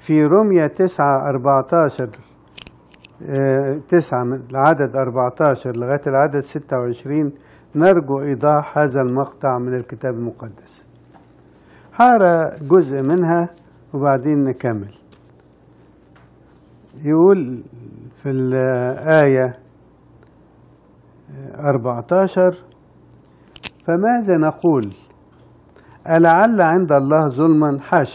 في رمية تسعة أربعتاشر تسعة من العدد أربعتاشر لغاية العدد ستة وعشرين نرجو إيضاح هذا المقطع من الكتاب المقدس هقرا جزء منها وبعدين نكمل يقول في الآية 14 فماذا نقول ألعل عند الله ظلما حاشا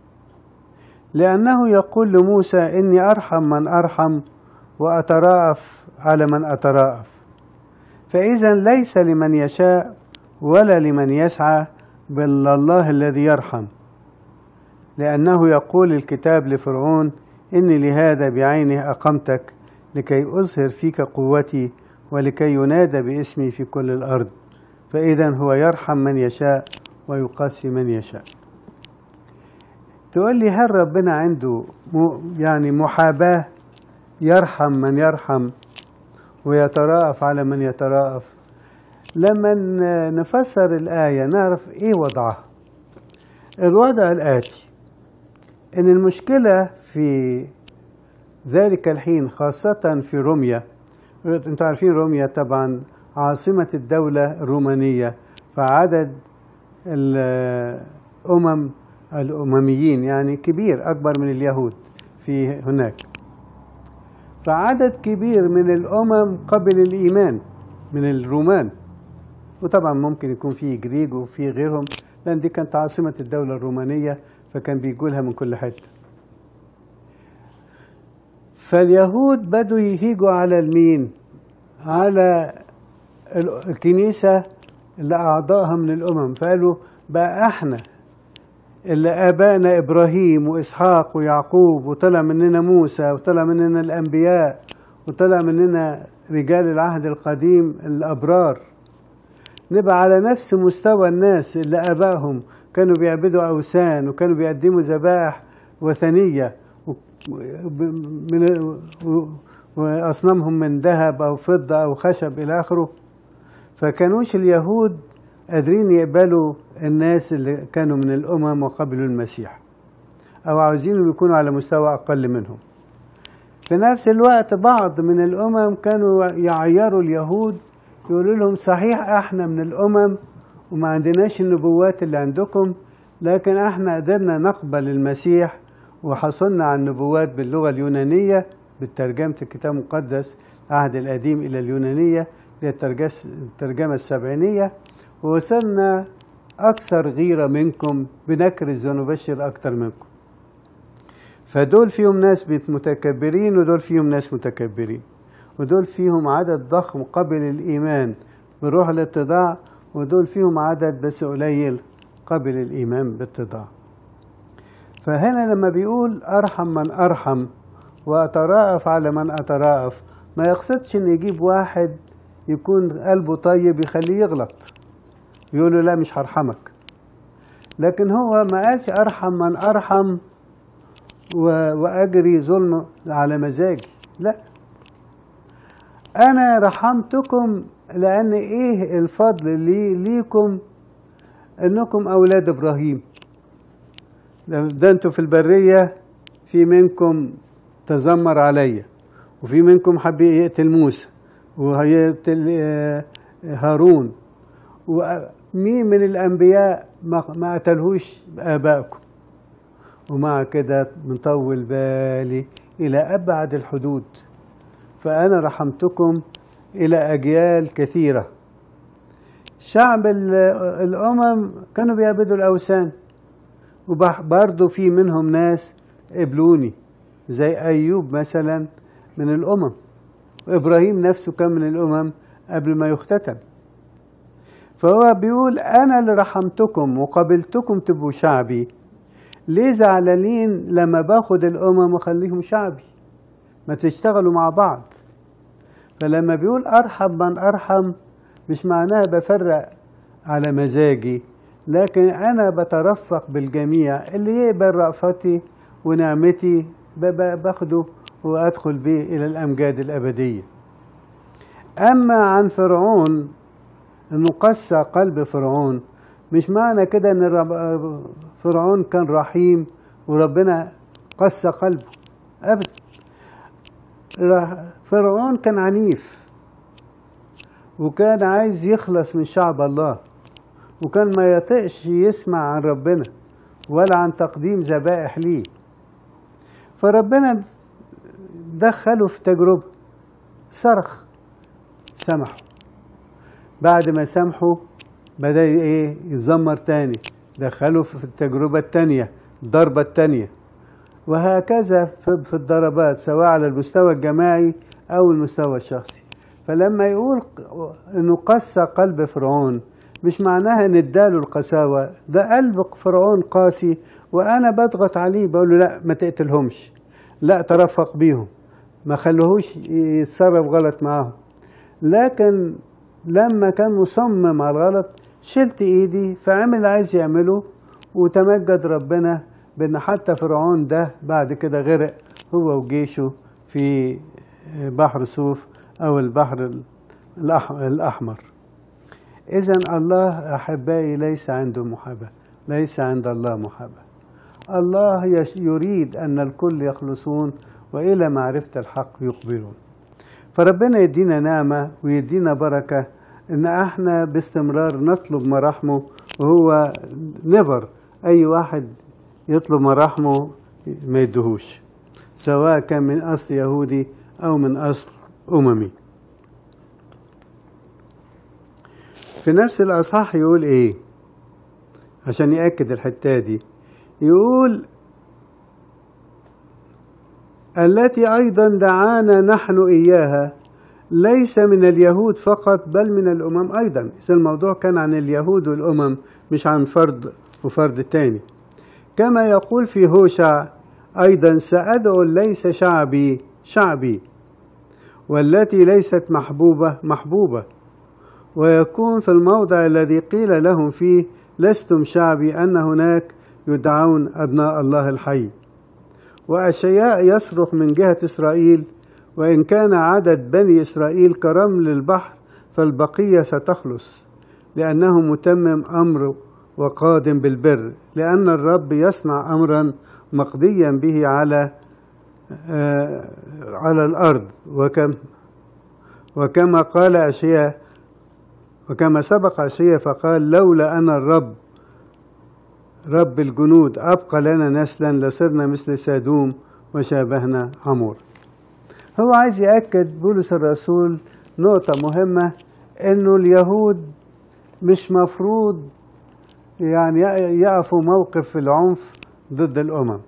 لأنه يقول لموسى إني أرحم من أرحم وأتراءف على من أتراءف فإذا ليس لمن يشاء ولا لمن يسعى بل الله الذي يرحم لأنه يقول الكتاب لفرعون إني لهذا بعينه أقمتك لكي أظهر فيك قوتي ولكي ينادى باسمي في كل الأرض فإذا هو يرحم من يشاء ويقاسي من يشاء تقول لي هل ربنا عنده يعني محاباة يرحم من يرحم ويتراءف على من يتراءف لما نفسر الآية نعرف إيه وضعها الوضع الآتي إن المشكلة في ذلك الحين خاصة في روميا انتوا عارفين روميا طبعا عاصمة الدولة الرومانية فعدد الأمم الأمميين يعني كبير أكبر من اليهود في هناك فعدد كبير من الأمم قبل الإيمان من الرومان وطبعا ممكن يكون في جريج وفي غيرهم لأن دي كانت عاصمة الدولة الرومانية فكان بيجولها من كل حتة فاليهود بدوا يهيجوا على المين على الكنيسة اللي أعضائها من الأمم فقالوا بقى احنا اللي آبائنا إبراهيم وإسحاق ويعقوب وطلع مننا موسى وطلع مننا الأنبياء وطلع مننا رجال العهد القديم الأبرار نبقى على نفس مستوى الناس اللي آبائهم كانوا بيعبدوا أوثان وكانوا بيقدموا ذبائح وثنية من وأصنامهم من ذهب أو فضة أو خشب إلى آخره فكانوش اليهود قادرين يقبلوا الناس اللي كانوا من الأمم وقبلوا المسيح أو عاوزينهم يكونوا على مستوى أقل منهم في نفس الوقت بعض من الأمم كانوا يعيروا اليهود يقولوا لهم صحيح احنا من الأمم وما عندناش النبوات اللي عندكم لكن احنا قدرنا نقبل المسيح وحصلنا على النبوات باللغة اليونانية بترجمة الكتاب المقدس العهد القديم إلى اليونانية الترجمة السبعينية ووصلنا أكثر غيرة منكم بنكرز ونبشر أكثر منكم فدول فيهم ناس متكبرين ودول فيهم ناس متكبرين ودول فيهم عدد ضخم قبل الإيمان بروح الاتضاع ودول فيهم عدد بس قليل قبل الإيمان بالاتضاع فهنا لما بيقول أرحم من أرحم وأتراءف على من أتراءف ما يقصدش إن يجيب واحد يكون قلبه طيب يخليه يغلط يقول له لا مش هرحمك لكن هو ما قالش أرحم من أرحم وأجري ظلم على مزاجي لا أنا رحمتكم لأن إيه الفضل لي ليكم إنكم أولاد إبراهيم ده أنتوا في البرية في منكم تذمر عليا وفي منكم حب يقتل موسى ويقتل هارون ومين من الأنبياء ما قتلهوش آبائكم ومع كده مطول بالي إلى أبعد الحدود فأنا رحمتكم إلى أجيال كثيرة شعب الأمم كانوا بيعبدوا الأوثان وبرضه في منهم ناس قبلوني زي أيوب مثلا من الأمم وإبراهيم نفسه كان من الأمم قبل ما يختتن فهو بيقول أنا اللي رحمتكم وقبلتكم تبقوا شعبي ليه زعلانين لما باخد الأمم وخليهم شعبي ما تشتغلوا مع بعض فلما بيقول أرحم من أرحم مش معناها بفرق على مزاجي لكن أنا بترفق بالجميع اللي يقبل رأفتي ونعمتي باخده وأدخل به إلى الأمجاد الأبدية أما عن فرعون أنه قسى قلب فرعون مش معنى كده أن فرعون كان رحيم وربنا قسى قلبه أبدا راح فرعون كان عنيف وكان عايز يخلص من شعب الله وكان ما يطيقش يسمع عن ربنا ولا عن تقديم ذبائح ليه فربنا دخله في تجربة صرخ سمحه بعد ما سامحه بدأ ايه يتذمر تاني دخله في التجربة التانية الضربة التانية وهكذا في في الضربات سواء على المستوى الجماعي أو المستوى الشخصي فلما يقول انه قسى قلب فرعون مش معناها ان اداله القساوة ده قلب فرعون قاسي وانا بضغط عليه بقول له لا ما تقتلهمش لا ترفق بيهم ما خلوهوش يتصرف غلط معاهم لكن لما كان مصمم على الغلط شلت ايدي فعمل اللي عايز يعمله وتمجد ربنا بان حتى فرعون ده بعد كده غرق هو وجيشه في بحر صوف او البحر الأح- الاحمر اذا الله احبائي ليس عنده محاباه ليس عند الله محاباه الله يش- يريد ان الكل يخلصون والى معرفه الحق يقبلون فربنا يدينا نعمه ويدينا بركه ان احنا باستمرار نطلب مراحمه وهو نيفر اي واحد يطلب مراحمه ما يدهوش سواء كان من اصل يهودي او من اصل اممي في نفس الاصحاح يقول ايه عشان ياكد الحته دي يقول التي ايضا دعانا نحن اياها ليس من اليهود فقط بل من الامم ايضا اذا الموضوع كان عن اليهود والامم مش عن فرد وفرد تاني كما يقول في هوشع ايضا سادعو ليس شعبي شعبي والتي ليست محبوبه محبوبه ويكون في الموضع الذي قيل لهم فيه لستم شعبي ان هناك يدعون ابناء الله الحي واشياء يصرخ من جهه اسرائيل وان كان عدد بني اسرائيل كرمل البحر فالبقيه ستخلص لانه متمم امر وقادم بالبر لان الرب يصنع امرا مقضيا به على آه على الارض وكم وكما قال اشياء وكما سبق اشياء فقال لولا ان الرب رب الجنود ابقى لنا نسلا لصرنا مثل سادوم وشابهنا عمور هو عايز ياكد بولس الرسول نقطه مهمه انه اليهود مش مفروض يعني يقفوا موقف العنف ضد الامم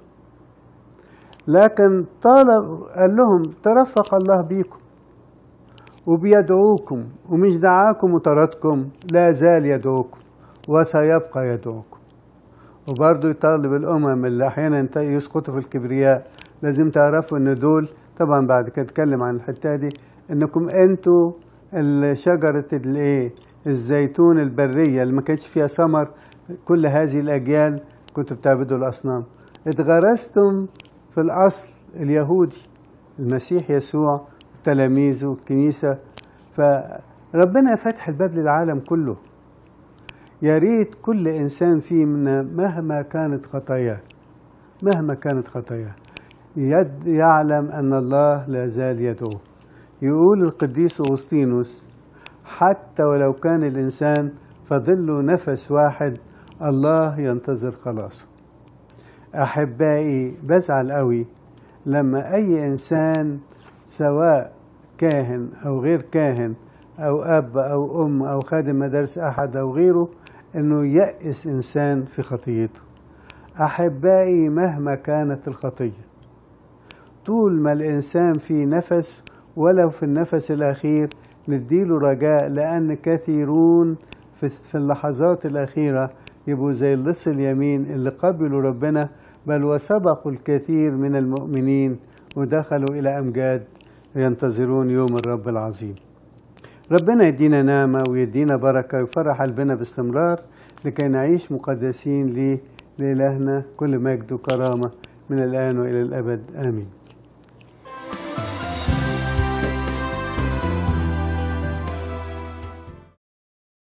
لكن طالب قال لهم ترفق الله بيكم وبيدعوكم ومش دعاكم وطردكم لا زال يدعوكم وسيبقى يدعوكم وبرضه يطالب الامم اللي احيانا يسقطوا في الكبرياء لازم تعرفوا ان دول طبعا بعد كده اتكلم عن الحته دي انكم انتوا شجره الايه الزيتون البريه اللي ما كانتش فيها ثمر كل هذه الاجيال كنتوا بتعبدوا الاصنام اتغرستم في الاصل اليهودي المسيح يسوع تلاميذه الكنيسه فربنا فتح الباب للعالم كله يا ريت كل انسان فينا مهما كانت خطاياه مهما كانت خطاياه يد يعلم ان الله لا زال يدعوه يقول القديس اغسطينوس حتى ولو كان الانسان فاضل له نفس واحد الله ينتظر خلاصه احبائي بزعل قوي لما اي انسان سواء كاهن او غير كاهن او اب او ام او خادم مدارس احد او غيره انه يأس انسان في خطيته احبائي مهما كانت الخطيه طول ما الانسان في نفس ولو في النفس الاخير نديله رجاء لان كثيرون في اللحظات الاخيره يبقوا زي اللص اليمين اللي قبلوا ربنا بل وسبقوا الكثير من المؤمنين ودخلوا الى امجاد ينتظرون يوم الرب العظيم ربنا يدينا نعمة ويدينا بركة ويفرح قلبنا باستمرار لكي نعيش مقدسين ليه لإلهنا كل مجد وكرامة من الآن وإلى الأبد آمين